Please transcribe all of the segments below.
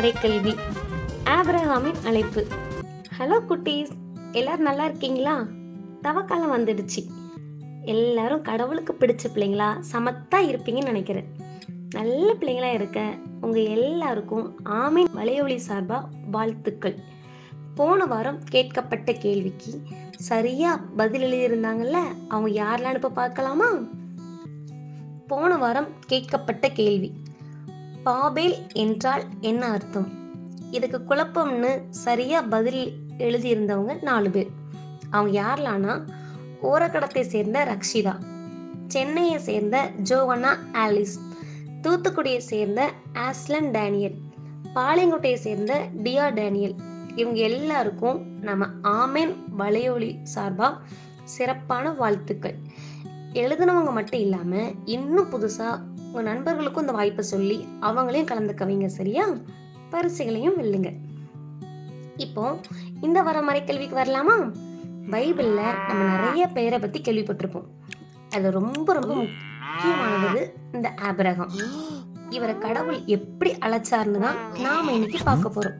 மறைக்கல்வி ஆபிரகாமின் அழைப்பு ஹலோ குட்டீஸ் எல்லாரும் நல்லா இருக்கீங்களா தவக்காலம் வந்துடுச்சு எல்லாரும் கடவுளுக்கு பிடிச்ச பிள்ளைங்களா சமத்தா இருப்பீங்கன்னு நினைக்கிறேன் நல்ல பிள்ளைங்களா இருக்க உங்க எல்லாருக்கும் ஆமீன் வலையொலி சார்பா வாழ்த்துக்கள் போன வாரம் கேட்கப்பட்ட கேள்விக்கு சரியா பதில் எழுதியிருந்தாங்கல்ல அவங்க யாரெல்லாம் இப்ப பார்க்கலாமா போன வாரம் கேட்கப்பட்ட கேள்வி பாபேல் என்றால் என்ன அர்த்தம் இதுக்கு குழப்பம்னு சரியா பதில் எழுதியிருந்தவங்க நாலு பேர் அவங்க யாரெல்லாம்னா ஓரக்கடத்தை சேர்ந்த ரக்ஷிதா சென்னையை சேர்ந்த ஜோவனா ஆலிஸ் தூத்துக்குடியை சேர்ந்த ஆஸ்லன் டேனியல் பாளையங்கோட்டையை சேர்ந்த டியா டேனியல் இவங்க எல்லாருக்கும் நம்ம ஆமேன் வலையொலி சார்பா சிறப்பான வாழ்த்துக்கள் எழுதுனவங்க மட்டும் இல்லாம இன்னும் புதுசா உங்க நண்பர்களுக்கும் இந்த வாய்ப்பை சொல்லி அவங்களையும் கலந்துக்க வைங்க சரியா பரிசுகளையும் வெல்லுங்க இப்போ இந்த வர மறைக்கல்விக்கு வரலாமா பைபிள்ல நம்ம நிறைய பேரை பத்தி கேள்விப்பட்டிருப்போம் அதுல ரொம்ப ரொம்ப முக்கியமானது இந்த ஆபிரகாம் இவரை கடவுள் எப்படி அழைச்சாருன்னு தான் நாம இன்னைக்கு பார்க்க போறோம்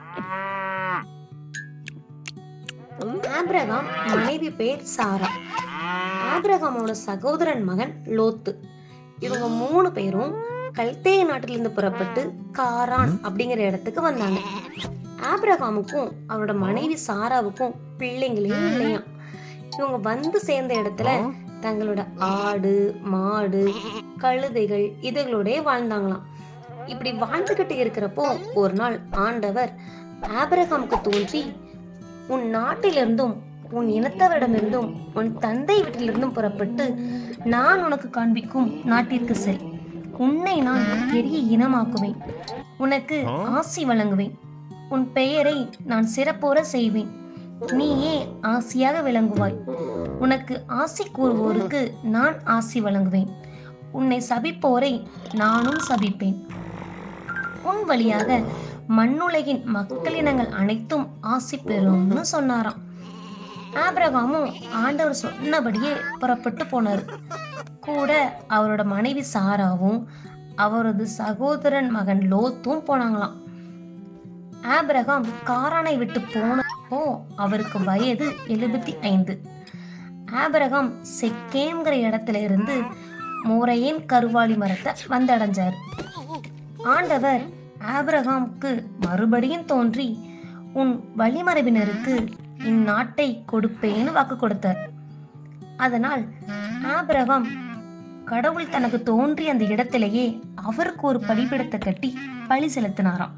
ஆபிரகாம் மனைவி பேர் சாரா ஆபிரகாமோட சகோதரன் மகன் லோத்து இவங்க மூணு பேரும் கல்தேய நாட்டிலிருந்து புறப்பட்டு காரான் அப்படிங்கிற இடத்துக்கு வந்தாங்க ஆபிரகாமுக்கும் அவரோட மனைவி சாராவுக்கும் பிள்ளைங்களே இல்லையா இவங்க வந்து சேர்ந்த இடத்துல தங்களோட ஆடு மாடு கழுதைகள் இதுகளோடய வாழ்ந்தாங்களாம் இப்படி வாழ்ந்துகிட்டு இருக்கிறப்போ ஒரு நாள் ஆண்டவர் ஆபிரகாமுக்கு தோன்றி உன் நாட்டிலிருந்தும் உன் இனத்தவரிடமிருந்தும் உன் தந்தை வீட்டிலிருந்தும் புறப்பட்டு நான் உனக்கு காண்பிக்கும் நாட்டிற்கு செல் உன்னை நான் பெரிய இனமாக்குவேன் உனக்கு ஆசி வழங்குவேன் உன் பெயரை நான் சிறப்போர செய்வேன் நீயே ஆசியாக விளங்குவாய் உனக்கு ஆசி கூறுவோருக்கு நான் ஆசி வழங்குவேன் உன்னை சபிப்போரை நானும் சபிப்பேன் உன் வழியாக மண்ணுலகின் மக்களினங்கள் அனைத்தும் ஆசி பெறும்னு சொன்னாராம் ஆபிரகாமும் ஆண்டவர் சொன்னபடியே புறப்பட்டு போனார் கூட அவரோட மனைவி சாராவும் அவரது சகோதரன் மகன் லோத்தும் போனாங்களாம் ஆபிரகாம் காரானை விட்டு போனப்போ அவருக்கு வயது எழுபத்தி ஐந்து ஆபிரகாம் செக்கேம்ங்கிற இடத்துல இருந்து மோரையேன் கருவாளி மரத்தை வந்தடைஞ்சார் ஆண்டவர் ஆபிரகாமுக்கு மறுபடியும் தோன்றி உன் வழிமரபினருக்கு இந்நாட்டை கொடுப்பேன்னு வாக்கு கொடுத்தார் அதனால் ஆபிரகாம் கடவுள் தனக்கு தோன்றி அந்த இடத்திலேயே அவருக்கு ஒரு பலிபிடத்தை கட்டி பழி செலுத்தினாராம்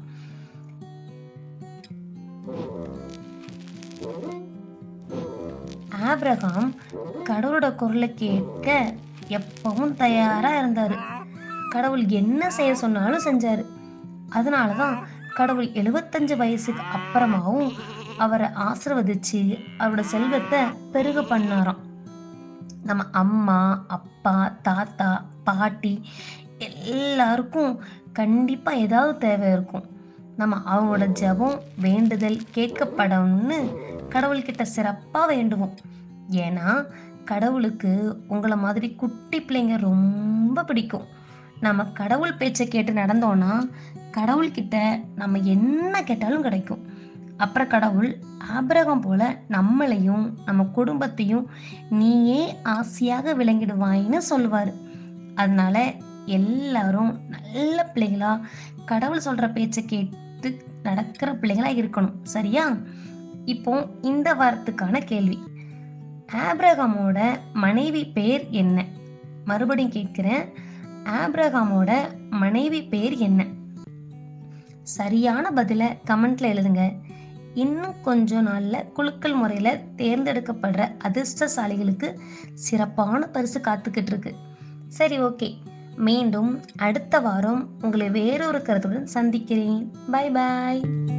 ஆபிரகாம் கடவுளோட குரலை கேட்க எப்பவும் தயாரா இருந்தாரு கடவுள் என்ன செய்ய சொன்னாலும் செஞ்சாரு அதனாலதான் கடவுள் எழுபத்தஞ்சு வயசுக்கு அப்புறமாவும் அவரை ஆசிர்வதிச்சு அவரோட செல்வத்தை பெருக பண்ணாராம் நம்ம அம்மா அப்பா தாத்தா பாட்டி எல்லாருக்கும் கண்டிப்பா ஏதாவது தேவை இருக்கும் நம்ம அவங்களோட ஜெபம் வேண்டுதல் கேட்கப்படணும்னு கடவுள்கிட்ட சிறப்பா வேண்டுவோம் ஏன்னா கடவுளுக்கு உங்களை மாதிரி குட்டி பிள்ளைங்க ரொம்ப பிடிக்கும் நம்ம கடவுள் பேச்சை கேட்டு நடந்தோம்னா கடவுள்கிட்ட நம்ம என்ன கேட்டாலும் கிடைக்கும் அப்புறம் கடவுள் ஆபிரகம் போல நம்மளையும் நம்ம குடும்பத்தையும் நீயே ஆசையாக விளங்கிடுவாயின்னு சொல்லுவார் அதனால எல்லாரும் நல்ல பிள்ளைங்களா கடவுள் சொல்ற பேச்சை கேட்டு நடக்கிற பிள்ளைங்களா இருக்கணும் சரியா இப்போ இந்த வாரத்துக்கான கேள்வி ஆபிரகாமோட மனைவி பேர் என்ன மறுபடியும் கேட்கிறேன் ஆபிரகாமோட மனைவி பேர் என்ன சரியான பதில கமெண்ட்ல எழுதுங்க இன்னும் கொஞ்ச நாள்ல குலுக்கல் முறையில தேர்ந்தெடுக்கப்படுற அதிர்ஷ்டசாலிகளுக்கு சிறப்பான பரிசு காத்துக்கிட்டு இருக்கு சரி ஓகே மீண்டும் அடுத்த வாரம் உங்களை வேறொரு கருத்துடன் சந்திக்கிறேன் பை பாய்